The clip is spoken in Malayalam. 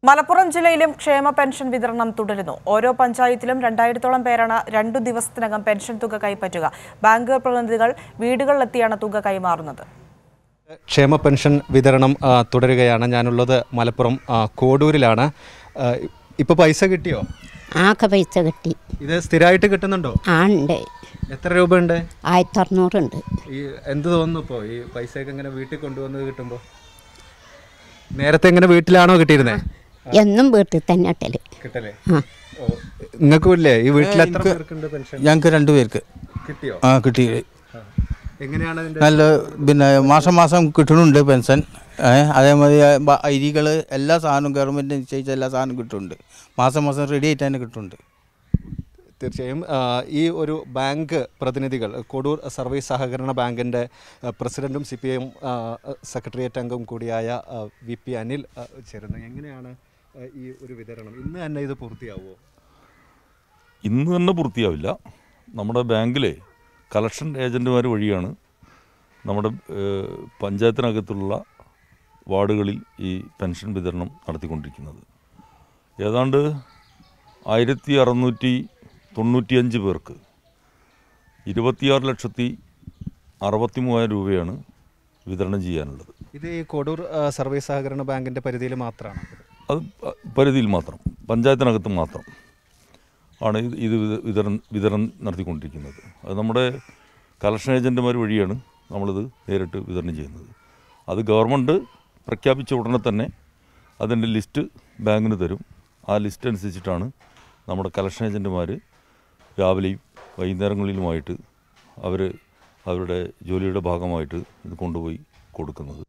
മലപ്പുറം ജില്ലയിലും ക്ഷേമ പെൻഷൻ വിതരണം തുടരുന്നു ഓരോ പഞ്ചായത്തിലും രണ്ടായിരത്തോളം പേരാണ് രണ്ടു ദിവസത്തിനകം പെൻഷൻ തുക കൈപ്പറ്റുക ബാങ്ക് പ്രതിനിധികൾ വീടുകളിലെത്തിയാണ് തുക കൈമാറുന്നത് ക്ഷേമ പെൻഷൻ വിതരണം ആ, തുടരുകയാണ് ഞാനുള്ളത് മലപ്പുറം ആ, കോഡൂരിലാണ് ആ, ഇപ്പൊ പൈസ കിട്ടിയോ ആകെ പൈസ കിട്ടി ഇത് സ്ഥിരമായിട്ട് കിട്ടുന്നുണ്ടോ ആ ഉണ്ട് എത്ര രൂപ ഉണ്ട് ആയിരത്തി അറുന്നൂറുണ്ട് ഈ എന്ത് തോന്നുന്നു ഇപ്പോൾ ഈ പൈസയൊക്കെ ഇങ്ങനെ വീട്ടിൽ കൊണ്ടുവന്നത് കിട്ടുമ്പോൾ നേരത്തെ ഇങ്ങനെ വീട്ടിലാണോ കിട്ടിയിരുന്നേ എന്നും വീട്ടിൽ തന്നെ ഇട്ടല് കിട്ടലേ ആ ഓ നിങ്ങൾക്കും ഇല്ലേ ഈ വീട്ടിൽ എത്ര പേർക്കുണ്ട് പെൻഷൻ ഞങ്ങൾക്ക് രണ്ടുപേർക്ക് കിട്ടിയോ ആ കിട്ടി ആ. എങ്ങനെയാണ് അതിന്റെ നല്ല പിന്നെ മാസം മാസം കിട്ടുന്നുണ്ട് പെൻഷൻ ഏ, അതേമാതിരി അരികൾ എല്ലാ സാധനവും ഗവൺമെൻറ് നിശ്ചയിച്ച എല്ലാ സാധനവും കിട്ടുന്നുണ്ട് മാസം മാസം റെഡി ആയിട്ട് തന്നെ കിട്ടുന്നുണ്ട് തീർച്ചയായും ആ, ഈ ഒരു ബാങ്ക് പ്രതിനിധികൾ കൊടൂർ സർവീസ് സഹകരണ ബാങ്കിൻ്റെ ആ, പ്രസിഡന്റും C P I M secretariat അംഗവും കൂടിയായ ആ, വി പി അനിൽ ആ, ചേരുന്നു എങ്ങനെയാണ് ആ, ഈ ഒരു വിതരണം ഇന്ന് തന്നെ ഇത് പൂർത്തിയാവുമോ ഇന്ന് തന്നെ പൂർത്തിയാവില്ല നമ്മുടെ ബാങ്കിലെ കളക്ഷൻ ഏജൻറ്റുമാർ വഴിയാണ് നമ്മുടെ ഏഹ്, പഞ്ചായത്തിനകത്തുള്ള വാർഡുകളിൽ ഈ പെൻഷൻ വിതരണം നടത്തിക്കൊണ്ടിരിക്കുന്നത് ഏതാണ്ട് ആയിരത്തി അറുന്നൂറ്റി തൊണ്ണൂറ്റിയഞ്ച് പേർക്ക് ഇരുപത്തിയാറ് ലക്ഷത്തി അറുപത്തി മൂവായിരം രൂപയാണ് വിതരണം ചെയ്യാനുള്ളത് ഇത് ഈ കൊടൂർ ആ, സർവീസ് സഹകരണ ബാങ്കിൻ്റെ പരിധിയിൽ മാത്രമാണ് അത് പ- പരിധിയിൽ മാത്രം പഞ്ചായത്തിനകത്ത് മാത്രം ആണ് ഇത് ഇത് വിത- വിതരണം വിതരണം നടത്തിക്കൊണ്ടിരിക്കുന്നത് അത് നമ്മുടെ കളക്ഷൻ ഏജൻറ്റുമാർ വഴിയാണ് നമ്മളിത് നേരിട്ട് വിതരണം ചെയ്യുന്നത് അത് ഗവൺമെൻറ് പ്രഖ്യാപിച്ച ഉടനെ തന്നെ അതിൻ്റെ ലിസ്റ്റ് ബാങ്കിന് തരും ആ ലിസ്റ്റ് അനുസരിച്ചിട്ടാണ് നമ്മുടെ കളക്ഷൻ ഏജൻറ്റുമാർ രാവിലെയും വൈകുന്നേരങ്ങളിലുമായിട്ട് അവർ അവരുടെ ജോലിയുടെ ഭാഗമായിട്ട് ഇത് കൊണ്ടുപോയി കൊടുക്കുന്നത്